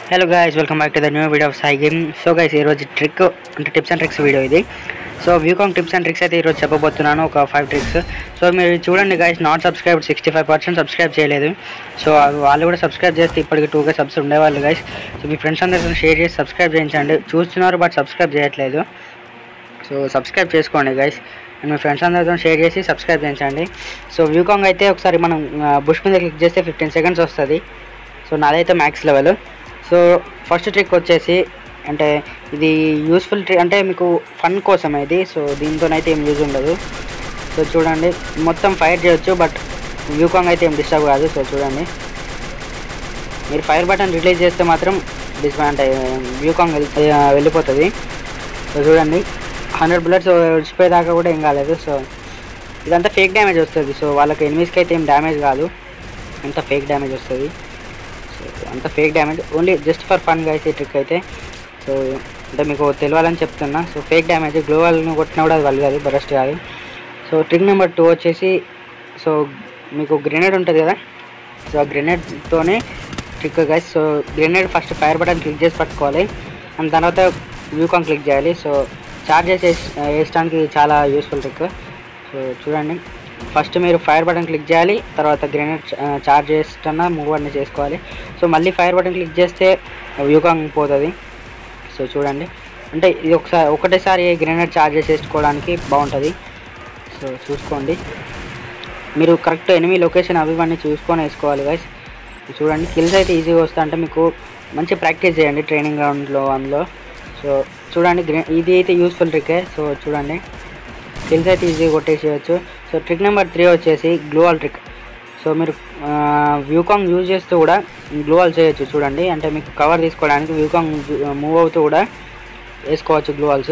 hello guys welcome back to the new video of Sai game so guys ఈరోజు trick అంటే tips and tricks video ఇది so Wukong tips and tricks అయితే ఈరోజు చెప్పబోతున్నాను ఒక five tricks so మీరు చూడండి guys not subscribe sixty five percent subscribe చేయలేదు సో వాళ్ళు కూడా సబ్స్క్రైబ్ చేస్తే ఇప్పటికి టూగా సబ్స్ ఉండేవాళ్ళు గైస్ సో మీ ఫ్రెండ్స్ అందరితో షేర్ చేసి సబ్స్క్రైబ్ చేయించండి చూస్తున్నారు బట్ సబ్స్క్రైబ్ చేయట్లేదు సో సబ్స్క్రైబ్ చేసుకోండి గైస్ అండ్ మీ ఫ్రెండ్స్ అందరితో షేర్ చేసి సబ్స్క్రైబ్ చేయించండి సో వ్యూకాంగ్ అయితే ఒకసారి మనం బుష్ మీద క్లిక్ చేస్తే ఫిఫ్టీన్ సెకండ్స్ వస్తుంది సో నాదైతే max level so first trick వచ్చేసి అంటే ఇది యూస్ఫుల్ ట్రిక్ అంటే మీకు ఫన్ కోసం ఇది సో దీంతోనైతే ఏం యూజ్ ఉండదు సో చూడండి మొత్తం ఫైర్ చేయొచ్చు బట్ వ్యూకాంగ్ అయితే ఏం డిస్టర్బ్ కాదు సో చూడండి మీరు ఫైర్ బటన్ రిలీజ్ చేస్తే మాత్రం డిస్ అంటే వ్యూకాంగ్ వెళ్ళి వెళ్ళిపోతుంది సో చూడండి హండ్రెడ్ బుల్లెట్స్ వచ్చిపోయేదాకా కూడా ఏం కాలేదు సో ఇదంతా ఫేక్ డ్యామేజ్ వస్తుంది సో వాళ్ళకి ఎనిమిస్కి అయితే ఏం డ్యామేజ్ కాదు అంత ఫేక్ డ్యామేజ్ వస్తుంది సో అంత fake damage only just for fun guys ఈ ట్రిక్ అయితే సో అంటే మీకు తెలియాలని చెప్తున్నా సో ఫేక్ డ్యామేజ్ గ్లోవల్ని కొట్టినా కూడా అది వలగదు బరస్ట్ కాదు సో ట్రిక్ నెంబర్ టూ వచ్చేసి సో మీకు గ్రెనేడ్ ఉంటుంది కదా సో ఆ గ్రెనేడ్తోనే trick guys so grenade first fire button click చేసి పట్టుకోవాలి అండ్ తర్వాత వ్యూకాన్ క్లిక్ చేయాలి సో చార్జ్ చేసి వేసడానికి చాలా యూస్ఫుల్ ట్రిక్ సో చూడండి ఫస్ట్ మీరు ఫైర్ బటన్ క్లిక్ చేయాలి తర్వాత గ్రెనేడ్ చార్జ్ చేస్తున్నా మూవ్ అన్నీ చేసుకోవాలి సో మళ్ళీ ఫైర్ బటన్ క్లిక్ చేస్తే వ్యూకాంగ్ పోతుంది సో చూడండి అంటే ఇది ఒకసారి ఒకటేసారి గ్రెనేడ్ చార్జ్ చేసేసుకోవడానికి బాగుంటుంది సో చూసుకోండి మీరు కరెక్ట్ ఎనిమి లొకేషన్ అవి ఇవన్నీ చూసుకొని వేసుకోవాలి గైస్ చూడండి కిల్స్ అయితే ఈజీగా వస్తా అంటే మీకు మంచి ప్రాక్టీస్ చేయండి ట్రైనింగ్ గ్రౌండ్లో అందులో సో చూడండి గ్రే ఇది అయితే యూస్ఫుల్ ట్రికే సో చూడండి కిల్స్ అయితే ఈజీగా కొట్టేసేయచ్చు సో ట్రిక్ నెంబర్ త్రీ వచ్చేసి గ్లోవల్ ట్రిక్ సో మీరు వ్యూకాంగ్ యూజ్ చేస్తూ కూడా గ్లోవల్ చేయొచ్చు చూడండి అంటే మీకు కవర్ తీసుకోవడానికి వ్యూకాంగ్ మూవ్ అవుతూ కూడా వేసుకోవచ్చు గ్లోవల్స్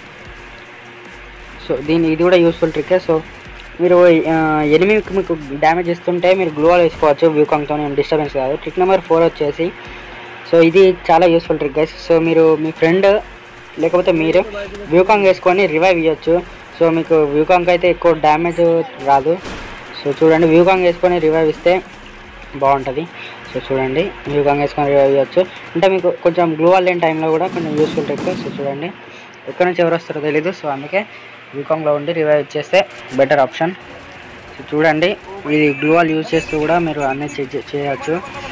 సో దీని ఇది కూడా యూస్ఫుల్ ట్రికే సో మీరు ఎనిమిదికి మీకు డ్యామేజ్ ఇస్తుంటే మీరు గ్లోవల్ వేసుకోవచ్చు వ్యూకాంగ్తో ఏం డిస్టర్బెన్స్ కాదు ట్రిక్ నెంబర్ ఫోర్ వచ్చేసి సో ఇది చాలా యూస్ఫుల్ ట్రిక్ గైస్ సో మీరు మీ ఫ్రెండ్ లేకపోతే మీరు వ్యూకాంగ్ వేసుకొని రివైవ్ ఇవ్వచ్చు సో మీకు వ్యూకాంగ్ అయితే ఎక్కువ డ్యామేజ్ రాదు సో చూడండి వ్యూకాంగ్ వేసుకొని రివైవ్ ఇస్తే బాగుంటుంది సో చూడండి వ్యూకాంగ్ వేసుకొని రివైవ్ ఇవ్వచ్చు అంటే మీకు కొంచెం గ్లూ లేని టైంలో కూడా కొంచెం యూస్ఫుల్ ట్రిక్ సో చూడండి ఎక్కడి నుంచి ఎవరు వస్తారో తెలీదు సో అందుకే వ్యూకాంగ్లో ఉండి రివైవ్ ఇచ్చేస్తే బెటర్ ఆప్షన్ సో చూడండి ఇది గ్లూవాల్ యూజ్ చేస్తూ కూడా మీరు అన్నీ చేయవచ్చు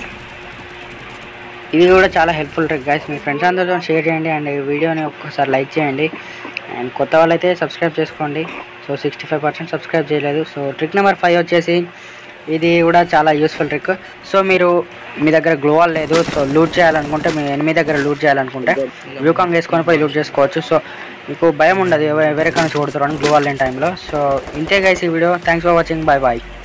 ఇది కూడా చాలా హెల్ప్ఫుల్ ట్రిక్ గైస్ మీ ఫ్రెండ్స్ అందరితో షేర్ చేయండి అండ్ ఈ వీడియోని ఒక్కసారి లైక్ చేయండి అండ్ కొత్త వాళ్ళైతే సబ్స్క్రైబ్ చేసుకోండి so sixty five percent subscribe చేయలేదు సో ట్రిక్ నెంబర్ ఫైవ్ వచ్చేసి ఇది కూడా చాలా యూస్ఫుల్ ట్రిక్ సో మీరు మీ దగ్గర గ్లోవాల్ లేదు సో లూట్ చేయాలనుకుంటే మీ ఎనిమి దగ్గర లూట్ చేయాలనుకుంటే వ్యూకాంగ్ వేసుకొని పోయి లూట్ చేసుకోవచ్చు సో మీకు భయం ఉండదు ఎవరికైనా చూడతారు అని గ్లోవాల్ లేని టైంలో సో ఇంతే గైస్ ఈ video thanks for watching bye bye